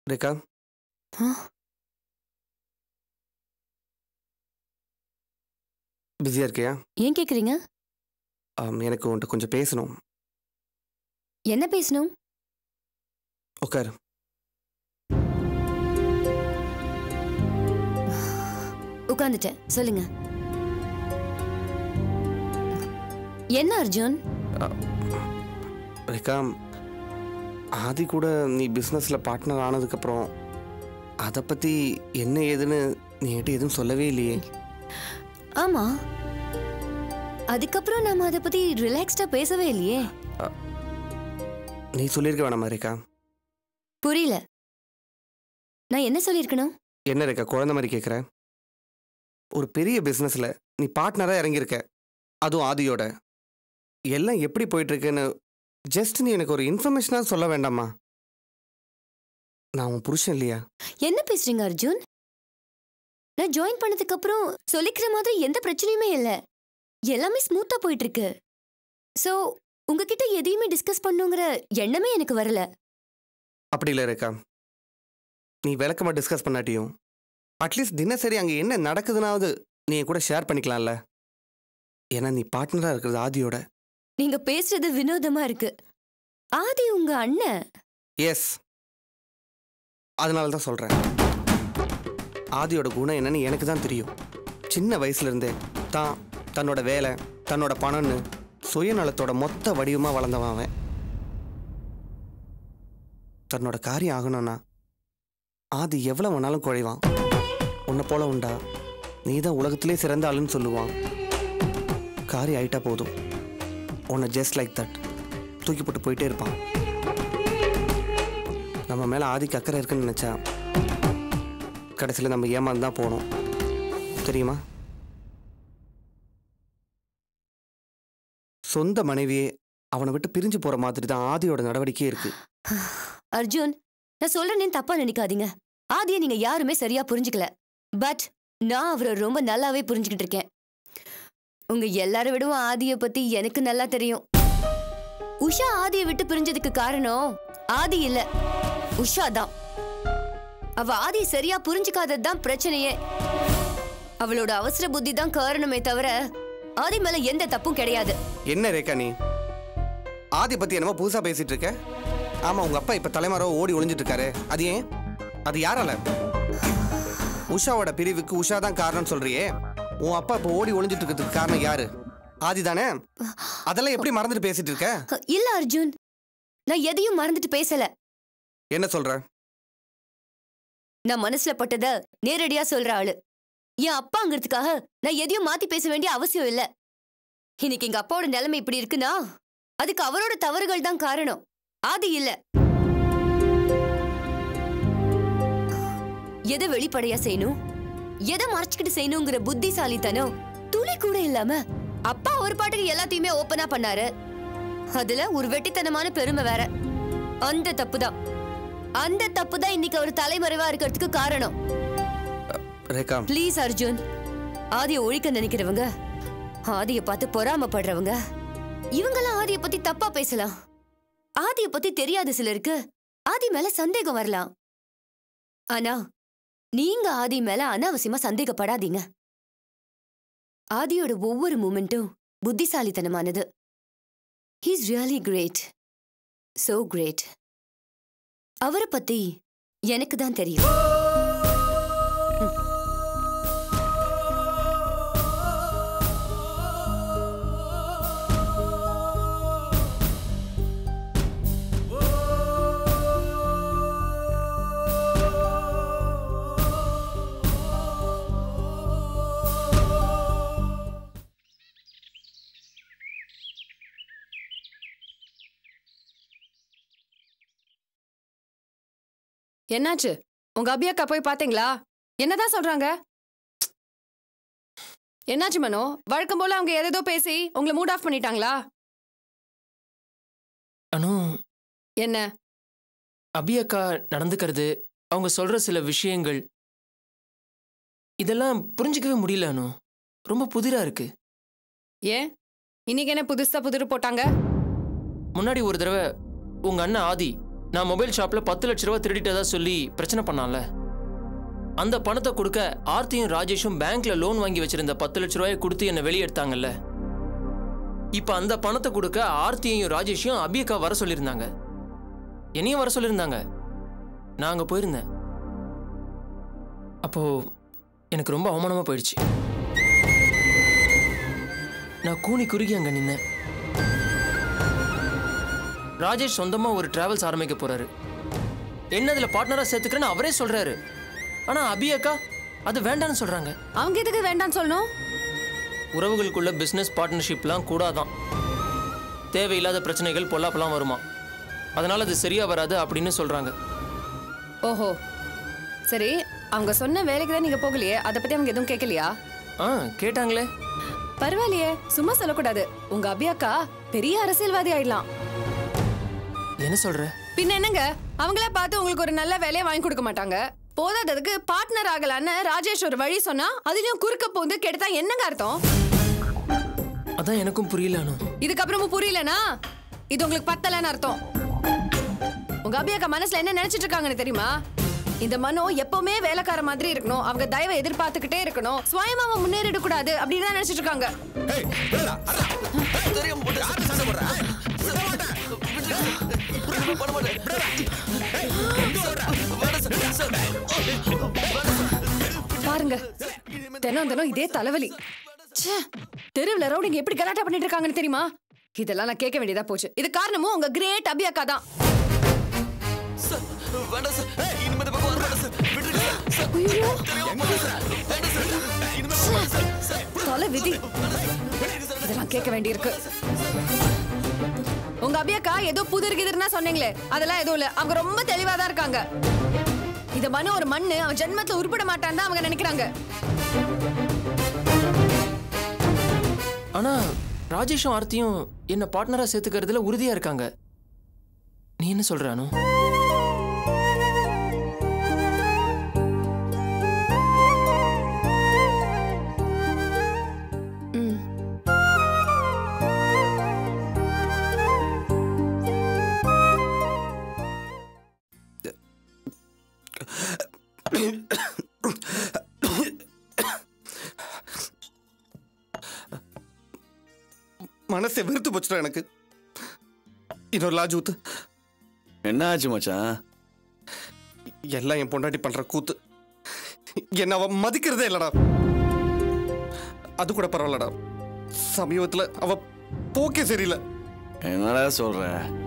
ரேகா ஆ? பிஸியாக இருக்கியா ஏன் கேக்குறீங்க ஆம், எனக்கு உன்கிட்ட கொஞ்சம் பேசணும் என்ன பேசணும் உட்கார் உட்காந்துட்டேன் சொல்லுங்க என்ன அர்ஜுன் ரேகா ஆதி கூட நீ பிஸ்னஸில் பார்ட்னர் ஆனதுக்கப்புறம் அதை பற்றி என்ன ஏதுன்னு நீ என்கிட்ட எதுவும் சொல்லவே இல்லையே ஆமா அதுக்கப்புறம் நாம அதை பத்தி ரிலாக்ஸ்டா பேசவே இல்லையே நீ சொல்லியிருக்க வேணாமா ரேகா புரியல நான் என்ன சொல்லியிருக்கணும் என்ன ரேகா குழந்தை மாதிரி கேட்குற ஒரு பெரிய பிஸ்னஸில் நீ பார்ட்னராக இறங்கியிருக்க அதுவும் ஆதியோட எல்லாம் எப்படி போயிட்டுருக்குன்னு ஜஸ்ட் நீ எனக்கு ஒரு இன்ஃபர்மேஷனாக சொல்ல வேண்டாமா நான் உன் புருஷன் இல்லையா என்ன பேசுறீங்க அர்ஜுன் நான் ஜாயின் பண்ணதுக்கு அப்புறம் சொல்லிக்கிற மாதிரி எந்த பிரச்சனையுமே இல்ல எல்லாமே ஸ்மூத்தா போயிட்டு இருக்கு சோ உங்ககிட்ட எதையுமே டிஸ்கஸ் பண்ணுங்கிற எண்ணமே எனக்கு வரல அப்படி இல்லை ரேகா நீ விளக்கமாக டிஸ்கஸ் பண்ணாட்டியும் அட்லீஸ்ட் தினசரி அங்கே என்ன நடக்குதுனாவது நீ என் கூட ஷேர் பண்ணிக்கலாம்ல ஏன்னா நீ பார்ட்னராக இருக்கிறது ஆதியோட நீங்க பேசுறது வினோதமா இருக்கு ஆதி உங்க அண்ணன் எஸ் அதனால தான் சொல்கிறேன் ஆதியோட குணம் என்னன்னு எனக்கு தான் தெரியும் சின்ன வயசுலேருந்தே தான் தன்னோட வேலை தன்னோட பணம்னு சுயநலத்தோட மொத்த வடிவமாக வளர்ந்தவன் அவன் தன்னோட காரியம் ஆகணும்னா ஆதி எவ்வளோ வேணாலும் குழைவான் உன்னை போல உண்டா நீ தான் உலகத்திலே சிறந்த ஆளுன்னு சொல்லுவான் காரியம் ஆயிட்டா போதும் உன்னை ஜஸ்ட் லைக் தட் தூக்கி போட்டு போயிட்டே இருப்பான் நம்ம மேலே ஆதிக்கு அக்கறை இருக்குன்னு நினச்சா கடைசியில் நம்ம ஏமாந்து தான் போகணும் தெரியுமா சொந்த மனைவியே அவனை விட்டு பிரிஞ்சு போகிற மாதிரி தான் ஆதியோட நடவடிக்கையே இருக்கு அர்ஜுன் நான் சொல்றேன்னு தப்பா நினைக்காதீங்க ஆதியை நீங்க யாருமே சரியா புரிஞ்சுக்கல பட் நான் அவரை ரொம்ப நல்லாவே புரிஞ்சுக்கிட்டு இருக்கேன் உங்க எல்லாரை விடவும் ஆதியை பத்தி எனக்கு நல்லா தெரியும் உஷா ஆதியை விட்டு பிரிஞ்சதுக்கு காரணம் ஆதி இல்ல உஷா தான் அவ ஆதியை சரியா புரிஞ்சுக்காதது தான் பிரச்சனையே அவளோட அவசர புத்தி தான் காரணமே தவிர ஆதி மேல எந்த தப்பும் கிடையாது என்ன ரேகா நீ ஆதி பற்றி என்னமோ புதுசாக பேசிட்டு இருக்க ஆமாம் உங்கள் அப்பா இப்போ தலைமறைவா ஓடி ஒளிஞ்சிட்டு இருக்காரு அது ஏன் அது யாரால உஷாவோட பிரிவுக்கு உஷா தான் காரணம்னு சொல்றியே உன் அப்பா இப்போ ஓடி ஒளிஞ்சிட்டு இருக்கிறதுக்கு காரணம் யாரு ஆதி தானே அதெல்லாம் எப்படி மறந்துட்டு பேசிட்டு இருக்க இல்ல அர்ஜுன் நான் எதையும் மறந்துட்டு பேசல என்ன சொல்ற நான் மனசுல பட்டத நேரடியா சொல்ற ஆளு என் அப்பாங்கிறதுக்காக நான் எதையும் மாத்தி பேச வேண்டிய அவசியம் இல்ல இன்னைக்கு எங்க அப்பாவோட நிலைமை இப்படி இருக்குன்னா அதுக்கு அவரோட தவறுகள் தான் காரணம் ஆதி இல்ல எதை வெளிப்படையா செய்யணும் எதை மறைச்சுக்கிட்டு செய்யணுங்கிற புத்திசாலித்தனம் துளி கூட இல்லாம அப்பா ஒரு பாட்டுக்கு எல்லாத்தையுமே ஓப்பனா பண்ணாரு அதுல ஒரு வெட்டித்தனமான பெருமை வேற அந்த தப்புதான் அந்த தப்பு தான் இன்னைக்கு அவர் தலைமறைவா இருக்கிறதுக்கு காரணம் ரேகா ப்ளீஸ் அர்ஜுன் ஆதிய ஒழிக்க நினைக்கிறவங்க ஆதிய பார்த்து பொறாமப்படுறவங்க இவங்கெல்லாம் ஆதிய பத்தி தப்பா பேசலாம் ஆதிய பத்தி தெரியாத சிலருக்கு ஆதி மேல சந்தேகம் வரலாம் ஆனா நீங்க ஆதி மேல அனாவசியமா சந்தேகப்படாதீங்க ஆதியோட ஒவ்வொரு மூமெண்ட்டும் புத்திசாலித்தனமானது he's really great so great அவரை பத்தி எனக்கு தான் தெரியும் என்னாச்சு உங்க அபியக்கா போய் பாத்தீங்களா என்னதான் சொல்றாங்க என்னாச்சு மனோ வழக்கம் போல அவங்க ஏதேதோ பேசி உங்களை மூட் ஆஃப் பண்ணிட்டாங்களா அனு என்ன அபி அக்கா நடந்துக்கிறது அவங்க சொல்ற சில விஷயங்கள் இதெல்லாம் புரிஞ்சுக்கவே முடியல அனு ரொம்ப புதிரா இருக்கு ஏன் இன்னைக்கு என்ன புதுசா புதிரு போட்டாங்க முன்னாடி ஒரு தடவை உங்க அண்ணன் ஆதி நான் மொபைல் ஷாப்ல பத்து லட்ச ரூபா திருடிட்டதா சொல்லி பிரச்சனை பண்ணான்ல அந்த பணத்தை கொடுக்க ஆர்த்தியும் ராஜேஷும் பேங்க்ல லோன் வாங்கி வச்சிருந்த பத்து லட்ச ரூபாயை கொடுத்து என்னை வெளியெடுத்தாங்கல்ல இப்ப அந்த பணத்தை கொடுக்க ஆர்த்தியையும் ராஜேஷையும் அபியக்கா வர சொல்லியிருந்தாங்க என்னையும் வர சொல்லியிருந்தாங்க நான் அங்க போயிருந்தேன் அப்போ எனக்கு ரொம்ப அவமானமா போயிடுச்சு நான் கூனி குறுகி அங்க நின்னேன் ராஜேஷ் சொந்தமா ஒரு டிராவல்ஸ் ஆரம்பிக்க போறாரு என்ன அதுல பார்ட்னரா சேர்த்துக்கிறேன்னு அவரே சொல்றாரு ஆனா அபி அக்கா அது வேண்டாம்னு சொல்றாங்க அவங்க எதுக்கு வேண்டாம்னு சொல்லணும் உறவுகளுக்குள்ள பிசினஸ் பார்ட்னர்ஷிப்லாம் கூடாதான் தேவையில்லாத பிரச்சனைகள் பொல்லாப்பெல்லாம் வருமா அதனால அது சரியா வராது அப்படின்னு சொல்றாங்க ஓஹோ சரி அவங்க சொன்ன வேலைக்கு தான் நீங்க போகலையே அதை பத்தி அவங்க எதுவும் கேட்கலையா ஆ கேட்டாங்களே பரவாயில்லையே சும்மா சொல்லக்கூடாது உங்க அபியாக்கா பெரிய அரசியல்வாதி ஆயிடலாம் என்ன சொல்ற பின்ன என்னங்க அவங்கள பார்த்து உங்களுக்கு ஒரு நல்ல வேலையை வாங்கி கொடுக்க மாட்டாங்க போதாததுக்கு பார்ட்னர் ஆகலான்னு ராஜேஷ் ஒரு வழி சொன்னா அதுலயும் குறுக்க போந்து கெடுத்தா என்னங்க அர்த்தம் அதான் எனக்கும் புரியல அனு இதுக்கப்புறமும் புரியலனா இது உங்களுக்கு பத்தலன்னு அர்த்தம் உங்க அபியாக்கா மனசுல என்ன நினைச்சிட்டு இருக்காங்கன்னு தெரியுமா இந்த மனோ எப்பவுமே வேலைக்கார மாதிரி இருக்கணும் அவங்க தயவை எதிர்பார்த்துக்கிட்டே இருக்கணும் சுயமாவ முன்னேறிட கூடாது அப்படின்னு தான் நினைச்சிட்டு இருக்காங்க ஏய் விடுடா அடடா ஏய், தெரியாம போட்டு யாரு சண்டை போடுறா விட மாட்டேன் விட்டுடு. பண்ண மாட்டேன் விடுடா. ஏய், எங்க ஓடுற? வேணாம் சார், சார். வேணாம் சார். பாருங்க தினம் தினம் இதே தலைவலி ச்சே, தெருவுல ரவுடிங்க எப்படி கலாட்டா பண்ணிட்டு இருக்காங்கன்னு தெரியுமா இதெல்லாம் நான் கேட்க வேண்டியதா போச்சு இது காரணமும் உங்க கிரேட் அபியாக்கா தான் சார், வேண்டாம் சார். ஏய், இனிமே இந்த பக்கம் வர வேண்டாம் சார். விட்டுடுங்க சார். தெரியாம போட்டு சார். வேண்டாம் சார். இனிமே போக வேண்டாம் சார். சார், தலை விதி விட்டுடுங்க சார். இதெல்லாம் கேட்க வேண்டியிருக்கு உங்க அபியாக்கா ஏதோ புதிர் கிதிர்னா சொன்னீங்களே அதெல்லாம் எதுவும் இல்ல அவங்க ரொம்ப தெளிவா தான் இருக்காங்க இந்த மனு ஒரு மண்ணு அவன் ஜென்மத்துல உருப்பட மாட்டான்னு தான் அவங்க நினைக்கிறாங்க ஆனா ராஜேஷும் ஆர்த்தியும் என்ன பார்ட்னரா சேர்த்துக்கிறதுல உறுதியா இருக்காங்க நீ என்ன சொல்ற அனு ம். மனசை வெறுத்து போச்சுடா எனக்கு இன்னொரு லாஜ் ஊத்து என்ன ஆச்சு மச்சான் எல்லாம் என் பொண்டாட்டி பண்ற கூத்து என்ன அவ மதிக்கிறதே இல்லடா அது கூட பரவாயில்லடா சமீபத்துல அவ போக்கே சரியில்லை என்னடா சொல்ற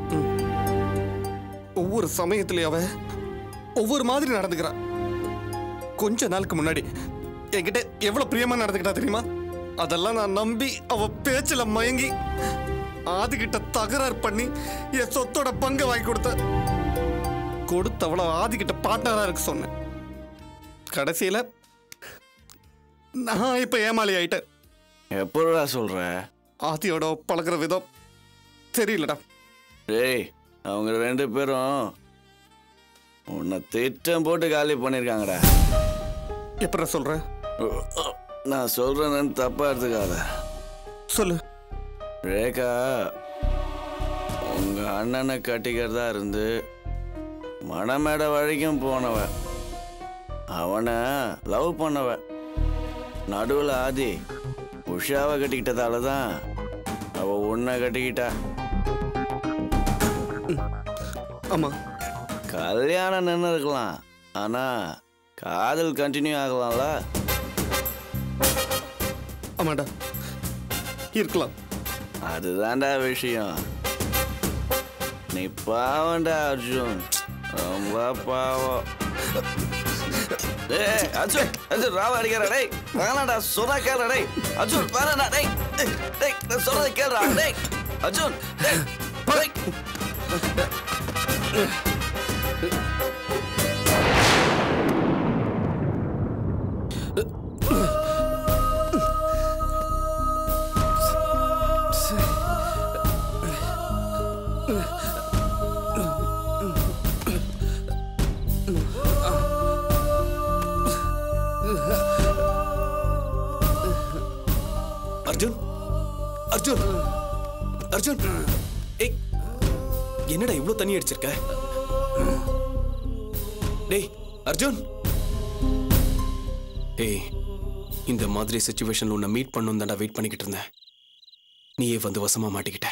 ஒவ்வொரு சமயத்திலயும் அவ ஒவ்வொரு மாதிரி நடந்துக்கிறா கொஞ்ச நாளுக்கு முன்னாடி என்கிட்ட எவ்வளவு பிரியமா நடந்துக்கிட்டா தெரியுமா அதெல்லாம் நான் நம்பி அவ பேச்சுல மயங்கி ஆதிகிட்ட தகராறு பண்ணி என் சொத்தோட பங்கை வாங்கி கொடுத்த கொடுத்தவள ஆதிகிட்ட பார்ட்னரா இருக்க சொன்னேன் கடைசியில நான் இப்ப ஏமாளி ஆயிட்டேன் எப்படா சொல்ற ஆதியோட பழகுற விதம் தெரியலடா டேய் அவங்க ரெண்டு பேரும் உன்னை திட்டம் போட்டு காலி பண்ணியிருக்காங்கடா எப்படா சொல்ற நான் சொல்றேன்னு தப்பா எடுத்துக்காத சொல்லு ரேகா உங்க அண்ணனை கட்டிக்கிறதா இருந்து மணமேடை வரைக்கும் போனவ அவனை லவ் பண்ணவ நடுவில் ஆதி உஷாவை கட்டிக்கிட்டதால தான் அவ உன்னை கட்டிக்கிட்டா ஆமா கல்யாணம் நின்று இருக்கலாம் ஆனா காதல் கண்டினியூ ஆகலாம்ல ஆமாடா இருக்கலாம் அதுதான்டா விஷயம் நீ பாவம்டா அர்ஜுன் ரொம்ப பாவம் ஏய் அர்ஜுன் அர்ஜுன் ராவ அடிக்கிற டேய் வேணாடா சொன்னா கேளுடா டேய் அர்ஜுன் வேணாடா டேய் டேய், டேய் நான் சொல்றதை கேளுடா டேய் அர்ஜுன் டேய் டேய் அர்ஜுன் அர்ஜுன் அர்ஜுன் ஏய் என்னடா இவ்ளோ தண்ணி அடிச்சிருக்க டேய் அர்ஜுன் ஏய் இந்த மாதிரி சுச்சுவேஷன்ல உன்னை மீட் பண்ணணும் தாண்டா வெயிட் பண்ணிக்கிட்டு இருந்தேன் நீயே வந்து வசமா மாட்டிக்கிட்ட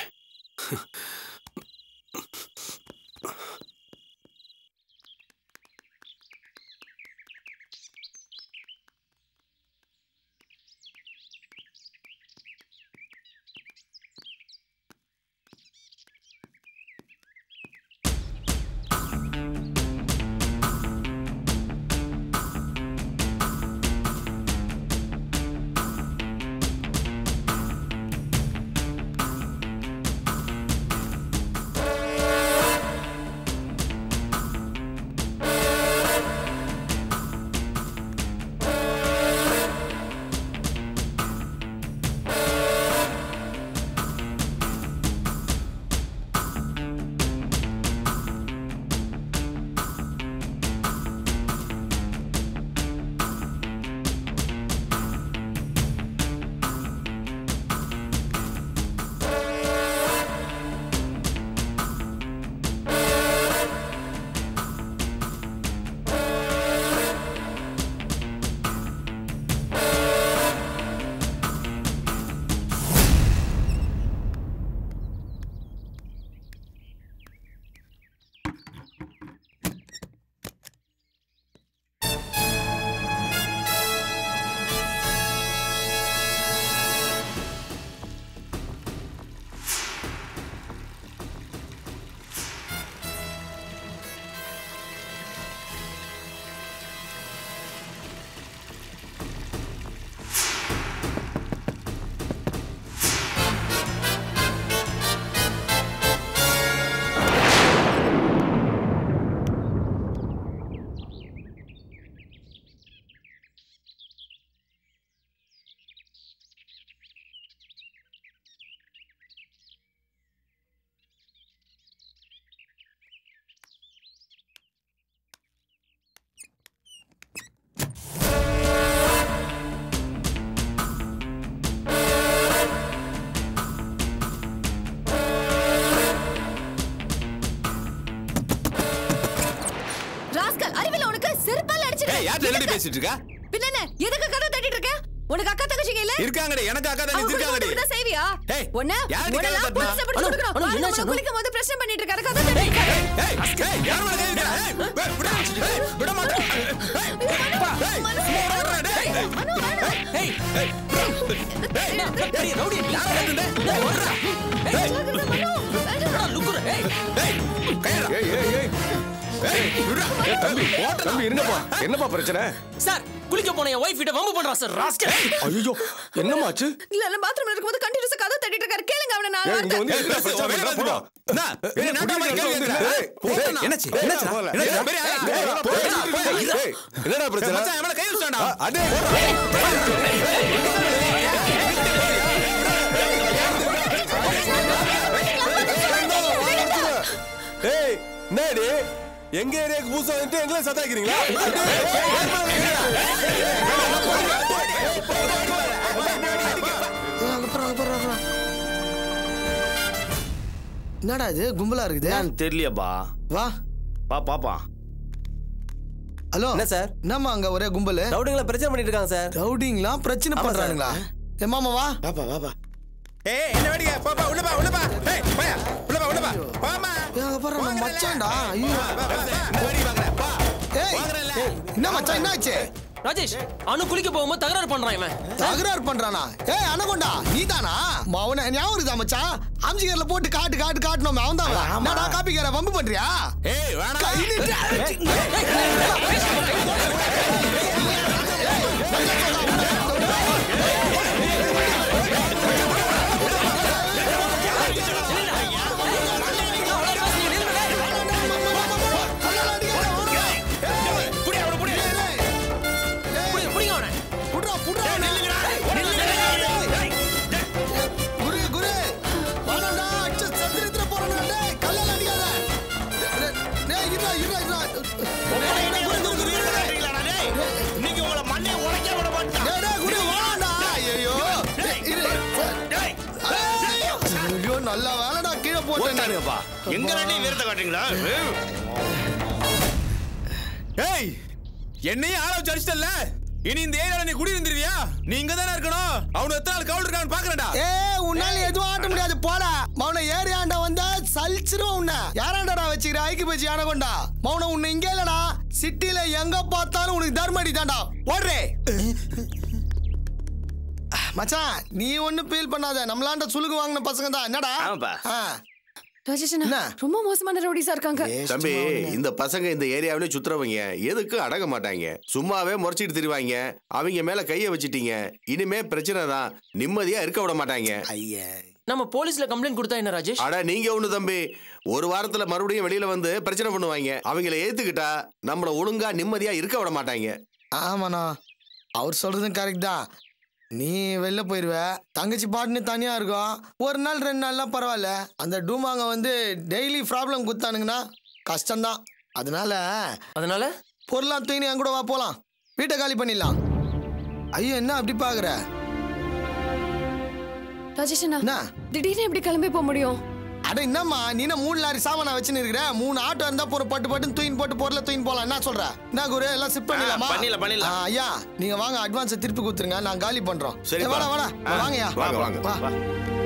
ராஸ்கல் அறிவில உனக்கு செருப்பால அடிச்சிருக்கேன் யார் என்னடி பேசிட்டு இருக்கா பின்ன என்ன எதுக்கு கதை தட்டிட்டு இருக்க உனக்கு அக்கா தங்கச்சிங்க இல்ல இருக்காங்கடி எனக்கு அக்கா அவங்க தங்கச்சி குடும்பத்தை இருக்காங்கடி விட்டு தான் செய்வியா ஏய், ஒண்ணு யாருடி கதை உன்னெல்லாம் தட்டுனா? புடிச்சு பிடிச்சு அனு, கொடுக்கணும் அனு, பாரு, என்னாச்சு, உனக்கு அனு? குளிக்கும் போது பிரச்சனை பண்ணிட்டு இருக்காரு கதை தட்டிட்டு இருக்காரு ஏய், ஏய், யார் மேல கை வைக்கிறா? ஏய், வே- விட ஏய், விட மாட்டேன். ஏய், அப்பா, ஏய், சும்மா விடுறா, டேய். மனு, மனு. ஏய், ஏய், ஏய், பெரிய ரவுடி, யாரை கட்டுன? ஏய், விடுறா. ஏய், ஜாக்கிரதை, மனு. வேண்டாம். ஏய், கையடா. ஏய் ஏய் ஏய் ஏய், விடுறா. தம்பி தம்பி என்னப்பா என்னப்பா பிரச்சனை சார் குளிக்க போன என் ஒய்ஃப் கிட்ட வம்பு பண்றான் சார் ராஸ்கல் ஐயோ என்னமாச்சு இல்ல இல்ல பாத்ரூம்ல இருக்கும்போது கண்டினியூஸா கதை தட்டிட்டு இருக்காரு கேளுங்க அவனை நான் ஏய், இங்க வந்து ஏய், என்ன பேசு, பிரச்சனை வேற பண்றா, ஏதாவது போடா. என்ன? பெரிய நாட்டா மாதிரி கேள்வி கேட்கிறா? ஏய், போடா. என்னாச்சு? ஏய், என்னாச்சுடா? போடா. என்னாச்சுடா? பெரிய ஆளா? ஏய், போடா, போடா, போடா, போடா. போடா. ஏய், என்னடா பிரச்சனை மச்சான், என் மேல கை வச்சுட்டான்டா. ஆ, அடே ஏய் என்னடி எங்க ஏரியாக்கு புதுசா வந்து எங்களை சத்தாக்கிறீங்களா என்னடா இது கும்பலா இருக்குது என்னன்னு தெரியலையாப்பா வா பா பாப்பா ஹலோ என்ன சார்? என்னம்மா அங்க ஒரே கும்பல் ரவுடிங்களா பிரச்சனை பண்ணிட்டு இருக்காங்க சார் ரவுடிங்களா பிரச்சனை ஆமா, சார். பண்றாங்களா ஏமாமா வா பாப்பா பாப்பா ஏய், என்ன வேடிக்கை? போ, போ, உள்ள போ, உள்ள போ. ஏய், போயா, உள்ள போ, உள்ள போ. போம்மா. ஏங்க பாரு நம்ம போங்கடா. மச்சான்டா ஐயோ வா, வா, வா. என்ன வேடிக்கை பார்க்கற? போ. ஏய் போங்கடா. ஏய், என்ன மச்சான் என்னாச்சு ராஜேஷ் அனு குளிக்க போகும்போது தகராறு பண்றான் இவன் தகராறு பண்றானா ஏய் அனகொண்டா நீதானா அவன ஞாபகம் இருக்குதா மச்சான் அம்ஜிகர்ல போட்டு காட்டு காட்டு காட்டணும் அவன் தான் என்னடா காப்பிக்கார வம்பு பண்றியா ஏய், வேணாம். கை நீட்டு. புடி, அவனை புடி. புடி- புடிங்க அவனை புட்றா, புட்றா அவனை. குரு, குரு. வேணாம்டா, அடிச்சு செத்துருத்துற போறானா, டேய், கல்லால அடிக்காத. டேய், டேய், இருடா, இருடா, இருடா. டேய், டேய், குரு, குரு, குரு, இருடா. இன்னைக்கு உங்களை மண்ணே உடைக்க விட மாட்டேன். டேய், டேய், குரு, வேணாம்டா. ஐயையோ. டேய், இரு. ஐயோ, நல்ல வேலைடா கீழே போட்டு என்ன எங்க ரெண்டு வீரத்தை காட்டுறீங்களா ஏய் என்னையும் ஆள வச்சு அடிச்சிட்டல்ல இனி இந்த ஏரியால நீ குடி இருந்துருவியா நீ இங்க தானே இருக்கணும் அவனு எத்தனை நாள் கவுல் இருக்கான்னு பாக்குறேன்டா ஏ உன்னால எதுவும் ஆட்ட முடியாது போடா மௌன ஏரியாண்ட வந்தா சலிச்சிருவோம் உன்னை யாராண்டடா வச்சுக்கிற ஐக்கு பச்சி அணகொண்டா மௌன உன்னை இங்கே இல்லடா சிட்டில எங்க பார்த்தாலும் உனக்கு தர்மடி தாண்டா ஓடுறே மச்சான் நீ ஒன்னும் ஃபீல் பண்ணாத நம்மளாண்ட சுலுகு வாங்கின பசங்க தான் என்னடா ஆமாப்பா. ஆ. ராஜேஷ் என்ன? அண்ணா ரொம்ப மோசமான ரவுடிஸா இருக்காங்க தம்பி இந்த பசங்க இந்த ஏரியாவிலே சுத்துறவங்க எதுக்கு அடங்க மாட்டாங்க சும்மாவே முறைச்சிட்டு திரிவாங்க அவங்க மேல கைய வச்சிட்டீங்க இனிமே பிரச்சனை தான் நிம்மதியா இருக்க விட மாட்டாங்க ஐயே நம்ம போலீஸ்ல கம்ப்ளைண்ட் கொடுத்தா என்ன ராஜேஷ் அட நீங்க ஒண்ணு தம்பி ஒரு வாரத்துல மறுபடியும் வெளியில வந்து பிரச்சனை பண்ணுவாங்க அவங்கள ஏத்துக்கிட்டா நம்மள ஒழுங்கா நிம்மதியா இருக்க விட மாட்டாங்க ஆமாண்ணா அவர் சொல்றதும் கரெக்ட் தான் நீ வெளில போயிடுவ தங்கச்சி பாட்டுன்னு தனியா இருக்கும் ஒரு நாள் ரெண்டு நாள்லாம் பரவாயில்ல அந்த டூமாங்க வந்து டெய்லி ப்ராப்ளம் குத்தானுங்கன்னா கஷ்டம்தான் அதனால அதனால பொருளாம் தூக்கி என் கூட வா போலாம் வீட்டை காலி பண்ணிடலாம் ஐயோ என்ன அப்படி பாக்குற ராஜேஷ் அண்ணா என்ன திடீர்னு எப்படி கிளம்பி போக முடியும் அட என்னம்மா நீ என்ன மூணு லாரி சாமானா வச்சுன்னு இருக்கிற மூணு ஆட்டோ இருந்தா போற பட்டு பட்டு தூயின் போட்டு பொருளை தூயின் போலாம் என்ன சொல்ற என்ன குரு எல்லாம் சிப் பண்ணிடலாமா ஆ, பண்ணிடலாம், பண்ணிடலாம். ஆ, ஐயா நீங்க வாங்க அட்வான்ஸ் திருப்பி கொடுத்துருங்க நான் காலி பண்றோம் சரிப்பா. ஏய், வாடா வாடா ஆ, வாங்கய்யா வாங்க, வாங்க. வா வா.